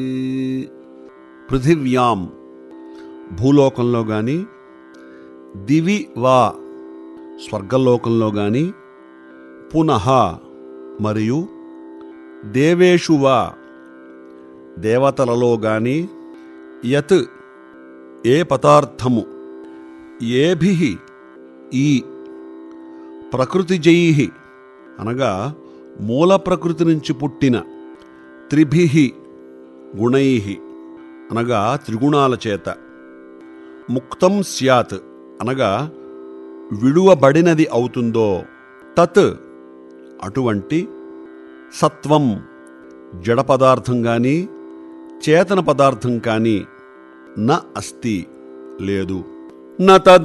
పృథివ్యాం భూలోకంలో గాని దివి వా స్వర్గలోకంలో గాని పునః మరియు దేవేషు వా దేవతలలో గాని యత్ ఏ పదార్థము ఏభి ఈ ప్రకృతిజై అనగా మూల ప్రకృతి నుంచి పుట్టిన త్రిభి గుణై అనగా త్రిగుణాల చేత ముక్తం స్యాత్ అనగా విడువబడినది అవుతుందో తత్ అటువంటి సత్వం జడ పదార్థం కానీ చేతన పదార్థం కానీ న అస్తి లేదు న తద్